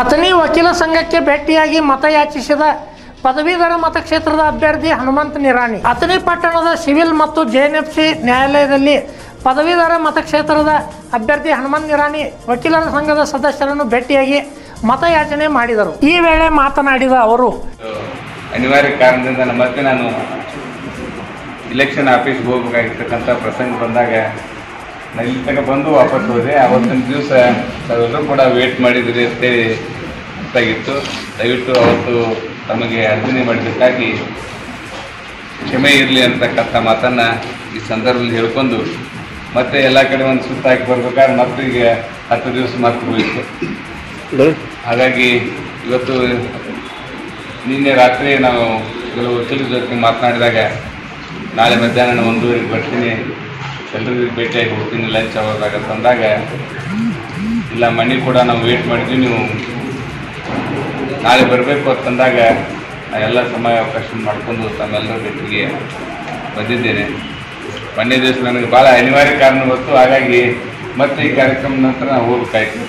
ಅಥಣಿ ವಕೀಲ ಸಂಘಕ್ಕೆ ಭೇಟಿಯಾಗಿ ಮತಯಾಚಿಸಿದ ಪದವೀಧರ ಮತಕ್ಷೇತ್ರದ ಅಭ್ಯರ್ಥಿ ಹನುಮಂತ ನಿರಾಣಿ ಅಥಣಿ ಪಟ್ಟಣದ ಸಿವಿಲ್ ಮತ್ತು ಜೆಎನ್ಎಫ್ಸಿ ನ್ಯಾಯಾಲಯದಲ್ಲಿ ಪದವೀಧರ ಮತಕ್ಷೇತ್ರದ ಅಭ್ಯರ್ಥಿ ಹನುಮಂತ ನಿರಾಣಿ ವಕೀಲರ ಸಂಘದ ಸದಸ್ಯರನ್ನು ಭೇಟಿಯಾಗಿ ಮತಯಾಚನೆ ಮಾಡಿದರು ಈ ವೇಳೆ ಮಾತನಾಡಿದ ಅವರು ಅನಿವಾರ್ಯ ಕಾರಣದಿಂದ ನಮ್ಮ ಮತ್ತೆ ನಾನು ಇಲೆಕ್ಷನ್ ಆಫೀಸ್ಗೆ ಹೋಗ್ಬೇಕಾಗಿರ್ತಕ್ಕಂಥ ಪ್ರಸಂಗ ಬಂದಾಗ ನಾನು ಇಲ್ಲಿ ತನಕ ಬಂದು ವಾಪಸ್ ಹೋದೆ ಆವತ್ತಿನ ದಿವಸ ತಾವೆಲ್ಲರೂ ಕೂಡ ವೇಟ್ ಮಾಡಿದ್ರಿ ಅಂತೇಳಿ ಗೊತ್ತಾಗಿತ್ತು ದಯವಿಟ್ಟು ಅವತ್ತು ತಮಗೆ ಅರ್ಜನೆ ಮಾಡಿದ್ದಕ್ಕಾಗಿ ಕ್ಷಮೆ ಇರಲಿ ಅಂತಕ್ಕಂಥ ಮಾತನ್ನು ಈ ಸಂದರ್ಭದಲ್ಲಿ ಹೇಳ್ಕೊಂಡು ಮತ್ತೆ ಎಲ್ಲ ಕಡೆ ಒಂದು ಸುತ್ತಾಕಿ ಬರ್ಬೇಕಾದ್ರೆ ಮತ್ತೆ ಈಗ ಹತ್ತು ದಿವಸ ಮತ್ತೆ ಹೋಯಿತು ಹಾಗಾಗಿ ಇವತ್ತು ನಿನ್ನೆ ರಾತ್ರಿ ನಾವು ಕೆಲವು ವಕೀಲರ ಜೊತೆ ಮಾತನಾಡಿದಾಗ ನಾಳೆ ಮಧ್ಯಾಹ್ನ ಒಂದೂವರೆಗೆ ಬರ್ತೀನಿ ಎಲ್ಲರಿಗೂ ಭೇಟಿಯಾಗಿ ಹೋಗ್ತೀನಿ ಲಂಚ್ ಅವಾಗ ತಂದಾಗ ಇಲ್ಲ ಮನೆ ಕೂಡ ನಾವು ವೇಟ್ ಮಾಡಿದ್ವಿ ನೀವು ನಾಳೆ ಬರಬೇಕು ಅಂತಂದಾಗ ನಾ ಎಲ್ಲ ಸಮಯ ಅವಕಾಶ ಮಾಡಿಕೊಂಡು ತಮ್ಮೆಲ್ಲರ ಭೇಟಿಗೆ ಬಂದಿದ್ದೇನೆ ಮೊನ್ನೆ ದಿವಸ ನನಗೆ ಭಾಳ ಅನಿವಾರ್ಯ ಕಾರಣ ಗೊತ್ತು ಹಾಗಾಗಿ ಮತ್ತೆ ಈ ಕಾರ್ಯಕ್ರಮ ನಂತರ ನಾವು ಹೋಗ್ಬೇಕಾಯ್ತು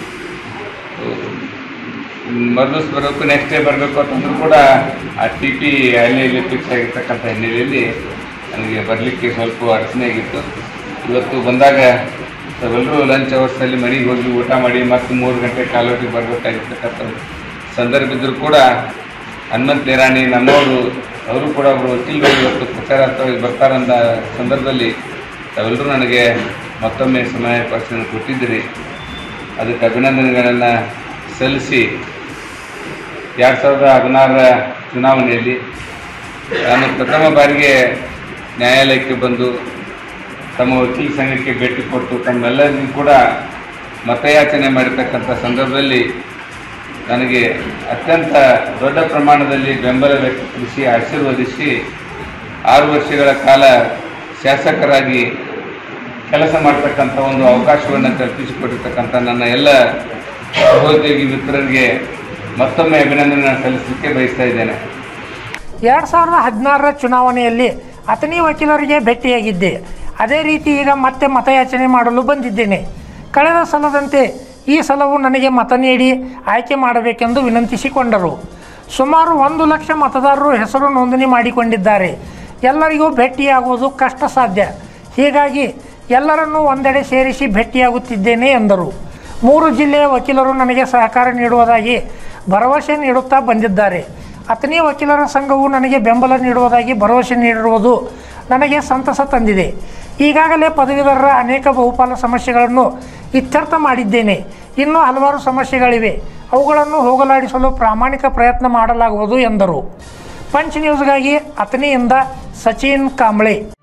ಮರುದಿವ್ಸ ಬರಬೇಕು ನೆಕ್ಸ್ಟ್ ಡೇ ಬರಬೇಕು ಅಂತಂದ್ರೂ ಕೂಡ ಆ ಟಿ ಪಿ ಅಲ್ಲಿ ಇಲ್ಲಿ ಫಿಕ್ಸ್ ಆಗಿರ್ತಕ್ಕಂಥ ಹಿನ್ನೆಲೆಯಲ್ಲಿ ನನಗೆ ಬರಲಿಕ್ಕೆ ಸ್ವಲ್ಪ ಅಡಚಣೆ ಆಗಿತ್ತು ಇವತ್ತು ಬಂದಾಗ ತಾವೆಲ್ಲರೂ ಲಂಚ್ ಅವರ್ಸಲ್ಲಿ ಮನೆಗೆ ಹೋಗಿ ಊಟ ಮಾಡಿ ಮತ್ತೆ ಮೂರು ಗಂಟೆ ಕಾಲೋಟಿಗೆ ಬರಬೇಕಾಗಿರ್ತಕ್ಕಂಥ ಸಂದರ್ಭ ಇದ್ದರೂ ಕೂಡ ಹನುಮಂತ ನಿರಾಣಿ ನಮ್ಮವರು ಅವರು ಕೂಡ ಒಬ್ಬರು ವಕೀಲರು ಇವತ್ತು ಪ್ರಚಾರಾರ್ಥವಾಗಿ ಬರ್ತಾರಂತ ಸಂದರ್ಭದಲ್ಲಿ ತಾವೆಲ್ಲರೂ ನನಗೆ ಮತ್ತೊಮ್ಮೆ ಸಮಯ ಪರಿಶೀಲನೆ ಕೊಟ್ಟಿದ್ದೀರಿ ಅದಕ್ಕೆ ಅಭಿನಂದನೆಗಳನ್ನು ಸಲ್ಲಿಸಿ ಎರಡು ಸಾವಿರದ ಹದಿನಾರರ ಚುನಾವಣೆಯಲ್ಲಿ ನಾನು ಪ್ರಥಮ ಬಾರಿಗೆ ನ್ಯಾಯಾಲಯಕ್ಕೆ ಬಂದು ತಮ್ಮ ವಕೀಲ ಸಂಘಕ್ಕೆ ಭೇಟಿ ಕೊಟ್ಟು ತಮ್ಮೆಲ್ಲರಿಗೂ ಕೂಡ ಮತಯಾಚನೆ ಮಾಡಿರ್ತಕ್ಕಂಥ ಸಂದರ್ಭದಲ್ಲಿ ನನಗೆ ಅತ್ಯಂತ ದೊಡ್ಡ ಪ್ರಮಾಣದಲ್ಲಿ ಬೆಂಬಲ ವ್ಯಕ್ತಪಡಿಸಿ ಆಶೀರ್ವದಿಸಿ ಆರು ವರ್ಷಗಳ ಕಾಲ ಶಾಸಕರಾಗಿ ಕೆಲಸ ಮಾಡ್ತಕ್ಕಂಥ ಒಂದು ಅವಕಾಶವನ್ನು ಕಲ್ಪಿಸಿಕೊಟ್ಟಿರ್ತಕ್ಕಂಥ ನನ್ನ ಎಲ್ಲ ಸಹೋದ್ಯೋಗಿ ಮಿತ್ರರಿಗೆ ಮತ್ತೊಮ್ಮೆ ಅಭಿನಂದನೆ ಸಲ್ಲಿಸಲಿಕ್ಕೆ ಬಯಸ್ತಾ ಇದ್ದೇನೆ ಎರಡು ಸಾವಿರದ ಹದಿನಾರರ ಚುನಾವಣೆಯಲ್ಲಿ ಅಥಣಿ ವಕೀಲರಿಗೆ ಭೇಟಿಯಾಗಿದ್ದೆ ಅದೇ ರೀತಿ ಈಗ ಮತ್ತೆ ಮತಯಾಚನೆ ಮಾಡಲು ಬಂದಿದ್ದೇನೆ ಕಳೆದ ಸಲದಂತೆ ಈ ಸಲವು ನನಗೆ ಮತ ನೀಡಿ ಆಯ್ಕೆ ಮಾಡಬೇಕೆಂದು ವಿನಂತಿಸಿಕೊಂಡರು ಸುಮಾರು ಒಂದು ಲಕ್ಷ ಮತದಾರರು ಹೆಸರು ನೋಂದಣಿ ಮಾಡಿಕೊಂಡಿದ್ದಾರೆ ಎಲ್ಲರಿಗೂ ಭೇಟಿಯಾಗುವುದು ಕಷ್ಟ ಸಾಧ್ಯ ಹೀಗಾಗಿ ಎಲ್ಲರನ್ನೂ ಒಂದೆಡೆ ಸೇರಿಸಿ ಭೇಟಿಯಾಗುತ್ತಿದ್ದೇನೆ ಎಂದರು ಮೂರು ಜಿಲ್ಲೆಯ ವಕೀಲರು ನನಗೆ ಸಹಕಾರ ನೀಡುವುದಾಗಿ ಭರವಸೆ ನೀಡುತ್ತಾ ಬಂದಿದ್ದಾರೆ ಅಥಣಿ ವಕೀಲರ ಸಂಘವು ನನಗೆ ಬೆಂಬಲ ನೀಡುವುದಾಗಿ ಭರವಸೆ ನೀಡಿರುವುದು ನನಗೆ ಸಂತಸ ತಂದಿದೆ ಈಗಾಗಲೇ ಪದವೀಧರರ ಅನೇಕ ಬಹುಪಾಲು ಸಮಸ್ಯೆಗಳನ್ನು ಇತ್ಯರ್ಥ ಮಾಡಿದ್ದೇನೆ ಇನ್ನೂ ಹಲವಾರು ಸಮಸ್ಯೆಗಳಿವೆ ಅವುಗಳನ್ನು ಹೋಗಲಾಡಿಸಲು ಪ್ರಾಮಾಣಿಕ ಪ್ರಯತ್ನ ಮಾಡಲಾಗುವುದು ಎಂದರು ಪಂಚ್ ನ್ಯೂಸ್ಗಾಗಿ ಅಥಣಿಯಿಂದ ಸಚಿನ್ ಕಾಂಬ್ಳೆ